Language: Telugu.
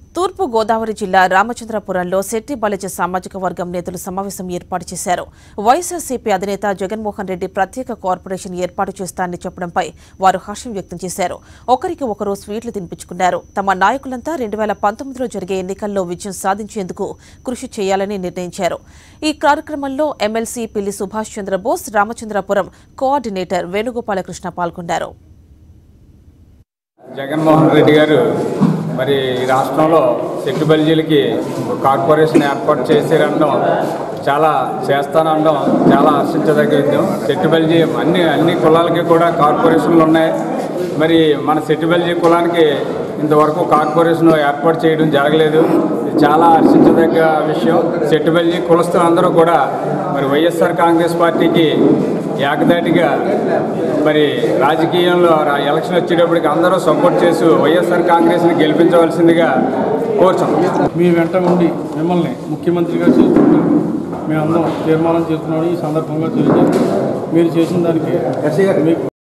తూర్పు గోదావరి జిల్లా రామచంద్రపురంలో శెట్టి బలిజ సామాజిక వర్గం నేతలు సమావేశం ఏర్పాటు చేశారు వైఎస్ఆర్సీపీ అధినేత జగన్మోహన్ రెడ్డి ప్రత్యేక కార్పొరేషన్ ఏర్పాటు చేస్తానని చెప్పడంపై వారు హర్షం వ్యక్తం చేశారు ఒకరికి ఒకరు స్వీట్లు తినిపించుకున్నారు తమ నాయకులంతా రెండు వేల పంతొమ్మిదిలో జరిగే ఎన్నికల్లో విజయం సాధించేందుకు కృషి చేయాలని నిర్ణయించారు ఈ కార్యక్రమంలో ఎమ్మెల్సీ పిల్లి సుభాష్ చంద్రబోస్ రామచంద్రపురం కోఆర్డినేటర్ వేణుగోపాలకృష్ణ పాల్గొన్నారు జగన్మోహన్ రెడ్డి గారు మరి ఈ రాష్ట్రంలో సెట్టు బల్జీలకి ఒక కార్పొరేషన్ ఏర్పాటు చేశారనడం చాలా చేస్తానడం చాలా హర్షించదగ్గ విషయం సెట్టు బల్జీ అన్ని అన్ని కులాలకి కూడా కార్పొరేషన్లు ఉన్నాయి మరి మన సెట్టు బల్జీ కులానికి ఇంతవరకు కార్పొరేషన్ ఏర్పాటు చేయడం జరగలేదు ఇది చాలా హర్షించదగ్గ విషయం సెట్టు బల్జీ కులస్తులందరూ కూడా మరి వైఎస్ఆర్ కాంగ్రెస్ పార్టీకి ఏకదాటిగా మరి రాజకీయంలో రా- ఎలక్షన్ వచ్చేటప్పటికి అందరూ సపోర్ట్ చేసి వైఎస్ఆర్ కాంగ్రెస్ని గెలిపించవలసిందిగా కోరుచున్నాం మీ వెంట ఉండి మిమ్మల్ని ముఖ్యమంత్రిగా చేసుకుంటూ మేమందరం తీర్మానం చేస్తున్నామని ఈ సందర్భంగా తెలియజేస్తున్నాం మీరు చేసిన దానికి మీకు